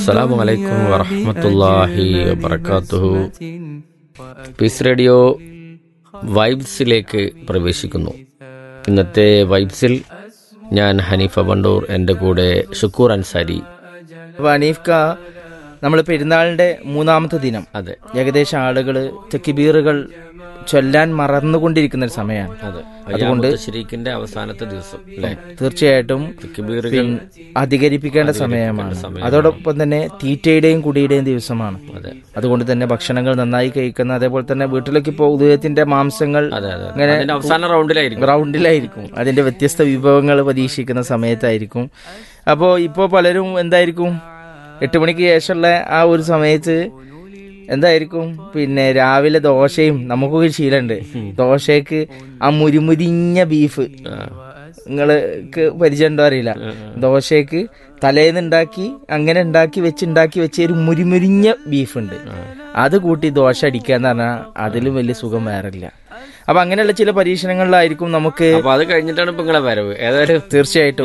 അസ്സലാമു അലൈക്കും വറഹ്മത്തുള്ളാഹി വബറകാതുഹു പീസ് റേഡിയോ വൈബ്സിലേക്ക് പ്രവേശിക്കുന്നു ഇന്നത്തെ വൈബ്സിൽ ഞാൻ ഹനീഫ ബണ്ടൂർ എൻ്റെ കൂടെ ഷുക്കൂർ അൻസാരി അപ്പൊ അനീഫ്ക നമ്മൾ പെരുന്നാളിന്റെ മൂന്നാമത്തെ ദിനം അതെ ഏകദേശം ആളുകൾ തെക്കിബീറുകൾ ചൊല്ലാൻ മറന്നുകൊണ്ടിരിക്കുന്ന ഒരു സമയമാണ് അതെ അതുകൊണ്ട് ശരീക്കിന്റെ അവസാനത്തെ ദിവസം അല്ലേ തീർച്ചയായിട്ടും തെക്കുബീറുകൾ പിൻ- അധികരിപ്പിക്കേണ്ട സമയമാണ് അതോടൊപ്പം തന്നെ തീറ്റയുടെയും കുടിയുടെയും ദിവസമാണ് അതെ അതുകൊണ്ട് തന്നെ ഭക്ഷണങ്ങൾ നന്നായി കഴിക്കുന്ന അതേപോലെ തന്നെ വീട്ടിലേക്ക് ഇപ്പോൾ ഉദയത്തിന്റെ മാംസങ്ങൾ അതെ അതെ ഇങ്ങനെ അതിന്റെ അവസാന റൗണ്ടിലായിരിക്കും ഗ്രൗണ്ടിലായിരിക്കും അതിന്റെ വ്യത്യസ്ത വിഭവങ്ങൾ പരീക്ഷിക്കുന്ന സമയത്തായിരിക്കും അപ്പോൾ ഇപ്പോൾ പലരും എന്തായിരിക്കും എട്ട് മണിക്ക് ശേഷമുള്ള ആ ഒരു സമയത്ത് എന്തായിരിക്കും പിന്നെ രാവിലെ ദോശയും നമുക്കൊക്കെ ശീലമുണ്ട് ദോശയ്ക്ക് ആ മുരിമുരിഞ്ഞ ബീഫ് നിങ്ങൾക്ക് പരിചയം ഉണ്ടോ അറിയില്ല ദോശയ്ക്ക് തലേന്ന് ഉണ്ടാക്കി അങ്ങനെ ഉണ്ടാക്കി വെച്ച് ഉണ്ടാക്കി വെച്ച ഒരു മുരിമുരിഞ്ഞ ബീഫ് ഉണ്ട് അത് കൂട്ടി ദോശ അടിക്കുക എന്ന് പറഞ്ഞാൽ അതിലും വലിയ സുഖം വേറില്ല അപ്പൊ അങ്ങനെയുള്ള ചില പരീക്ഷണങ്ങളിലായിരിക്കും നമുക്ക് അപ്പൊ അത് കഴിഞ്ഞിട്ടാണ് ഇപ്പൊ നിങ്ങളെ വരവ് ഏതായാലും തീർച്ചയായിട്ടും